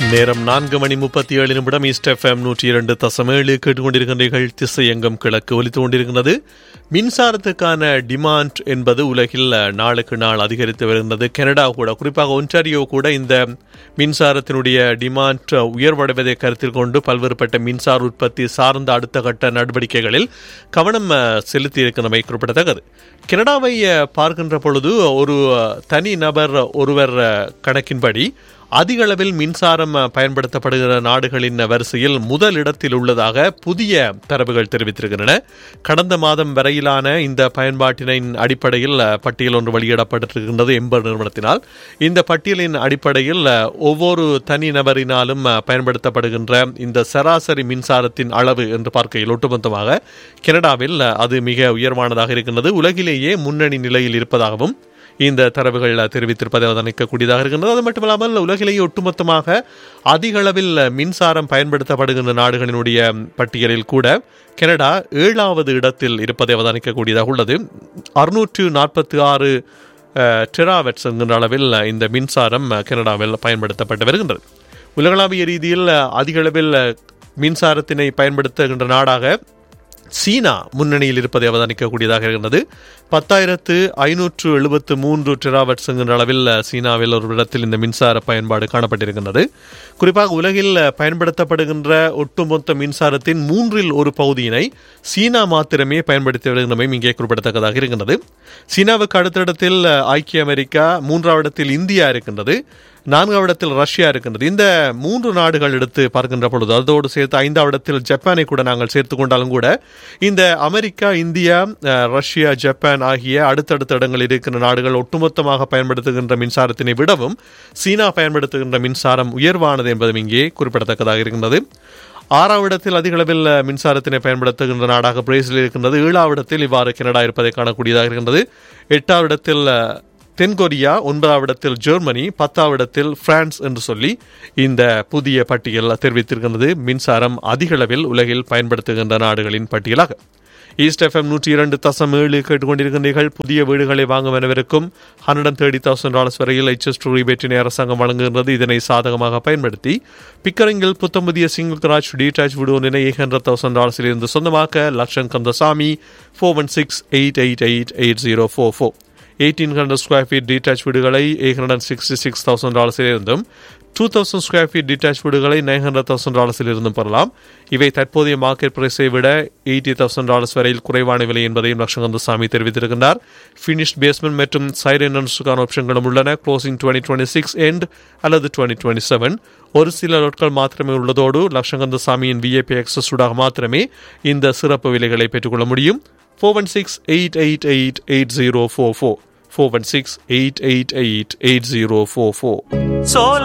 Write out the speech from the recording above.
நேரம் நான்கு மணி முப்பத்தி ஏழு நிமிடம் ஈஸ்ட் எஃப்எம் நூற்றி இரண்டு தசம் ஏழு கேட்டுக்கொண்டிருக்கின்றீர்கள் திசையங்கம் கிழக்கு ஒலித்துக் கொண்டிருக்கின்றது மின்சாரத்துக்கான டிமாண்ட் என்பது உலகில் நாளுக்கு நாள் அதிகரித்து வருகின்றது கனடா கூட குறிப்பாக ஒன்டாரியோ கூட இந்த மின்சாரத்தினுடைய டிமாண்ட் உயர்வடைவதை கருத்தில் கொண்டு பல்வேறுபட்ட மின்சார உற்பத்தி சார்ந்த அடுத்த கட்ட நடவடிக்கைகளில் கவனம் செலுத்தி இருக்கின்றமை குறிப்பிடத்தக்கது கனடாவை பார்க்கின்ற பொழுது ஒரு தனி நபர் ஒருவர் கணக்கின்படி அதிக அளவில் மின்சாரம் பயன்படுத்தப்படுகிற நாடுகளின் வரிசையில் முதல் இடத்தில் உள்ளதாக புதிய தரவுகள் தெரிவித்திருக்கின்றன கடந்த மாதம் வரையிலான இந்த பயன்பாட்டினின் அடிப்படையில் பட்டியல் ஒன்று வெளியிடப்பட்டிருக்கின்றது எம்பர் நிறுவனத்தினால் இந்த பட்டியலின் அடிப்படையில் ஒவ்வொரு தனி நபரினாலும் பயன்படுத்தப்படுகின்ற இந்த சராசரி மின்சாரத்தின் அளவு என்று பார்க்கையில் ஒட்டுமொத்தமாக கனடாவில் அது மிக உயர்வானதாக இருக்கின்றது உலகிலேயே முன்னணி நிலையில் இருப்பதாகவும் இந்த தரவுகள் தெரிவித்திருப்பதை அவதானிக்கக்கூடியதாக இருக்கின்றது அது மட்டுமல்லாமல் உலகிலேயே ஒட்டுமொத்தமாக அதிக அளவில் மின்சாரம் பயன்படுத்தப்படுகின்ற நாடுகளினுடைய பட்டியலில் கூட கனடா ஏழாவது இடத்தில் இருப்பதை அவதானிக்கக்கூடியதாக உள்ளது அறுநூற்று நாற்பத்தி ஆறு டெராவெட்ஸ் என்கின்ற அளவில் இந்த மின்சாரம் கனடாவில் பயன்படுத்தப்பட்டு வருகின்றது உலகளாவிய ரீதியில் அதிக அளவில் மின்சாரத்தினை பயன்படுத்துகின்ற நாடாக சீனா முன்னணியில் இருப்பதை அவதானிக்கக்கூடியதாக இருக்கின்றது பத்தாயிரத்து ஐநூற்று எழுபத்து மூன்று டெராவட்ஸ் என்கின்ற அளவில் சீனாவில் ஒரு இடத்தில் இந்த மின்சார பயன்பாடு காணப்பட்டிருக்கின்றது குறிப்பாக உலகில் பயன்படுத்தப்படுகின்ற ஒட்டுமொத்த மின்சாரத்தின் மூன்றில் ஒரு பகுதியினை சீனா மாத்திரமே பயன்படுத்தி வருகின்றமை இங்கே குறிப்பிடத்தக்கதாக இருக்கின்றது சீனாவுக்கு அடுத்த இடத்தில் ஐக்கிய அமெரிக்கா மூன்றாவது இடத்தில் இந்தியா இருக்கின்றது நான்காவது இடத்தில் ரஷ்யா இருக்கின்றது இந்த மூன்று நாடுகள் எடுத்து பார்க்கின்ற பொழுது அதோடு சேர்த்து ஐந்தாவது இடத்தில் ஜப்பானை கூட நாங்கள் சேர்த்து கொண்டாலும் கூட இந்த அமெரிக்கா இந்தியா ரஷ்யா ஜப்பான் ஆகிய அடுத்தடுத்த இடங்களில் இருக்கின்ற நாடுகள் ஒட்டுமொத்தமாக பயன்படுத்துகின்ற மின்சாரத்தினை விடவும் சீனா பயன்படுத்துகின்ற மின்சாரம் உயர்வானது என்பதும் இங்கே குறிப்பிடத்தக்கதாக இருக்கின்றது ஆறாவது இடத்தில் அதிக அளவில் மின்சாரத்தினை பயன்படுத்துகின்ற நாடாக பிரேசில் இருக்கின்றது ஏழாவது இடத்தில் இவ்வாறு கனடா இருப்பதை காணக்கூடியதாக இருக்கின்றது எட்டாவது இடத்தில் தென்கொரியா ஒன்பதாவது இடத்தில் ஜெர்மனி பத்தாவது இடத்தில் பிரான்ஸ் என்று சொல்லி இந்த புதிய பட்டியல் தெரிவித்திருக்கின்றது மின்சாரம் அதிக அளவில் உலகில் பயன்படுத்துகின்ற நாடுகளின் பட்டியலாக ஈஸ்ட் எஃப்எம் நூற்றி இரண்டு தசம் ஏழு கேட்டுக்கொண்டிருக்கின்றீர்கள் புதிய வீடுகளை வாங்கும் எனவிருக்கும் hundred and thirty thousand dollars வரையில் எச்எஸ் டூ ரீபேட்டினை அரசாங்கம் வழங்குகின்றது இதனை சாதகமாக பயன்படுத்தி பிக்கரிங்கில் புத்தம் புதிய சிங்கிள் கிராச் டீடாச் வீடு ஒன்றினை எயிட் ஹண்ட்ரட் தௌசண்ட் டாலர்ஸில் இருந்து சொந்தமாக்க Lakshan Kandasamy four one six eight eight eight eight zero four four eighteen hundred square feet detach வீடுகளை eight hundred sixty six thousand டாலர்ஸில் இருந்தும் two thousand square feet detach வீடுகளை நைன் ஹண்ட்ரட் தௌசண்ட் டாலர்ஸில் இருந்தும் பெறலாம் இவை தற்போதைய மார்க்கெட் பிரைஸை விட எயிட்டி தௌசண்ட் டாலர்ஸ் வரையில் குறைவான விலை என்பதையும் லட்சகந்தசாமி தெரிவித்திருக்கின்றார் ஃபினிஷ்ட் பேஸ்மெண்ட் மற்றும் சைட் என்ட்ரன்ஸுக்கான ஆப்ஷன்களும் உள்ளன closing twenty twenty six end அல்லது டுவெண்ட்டி டுவெண்ட்டி செவன் ஒரு சில நாட்கள் மாத்திரமே உள்ளதோடு லட்சகந்தசாமியின் விஏபி எக்ஸஸ் ஊடாக மாத்திரமே இந்த சிறப்பு விலைகளை பெற்றுக்கொள்ள முடியும் four one six eight eight eight eight zero four four four one six eight eight eight eight zero four four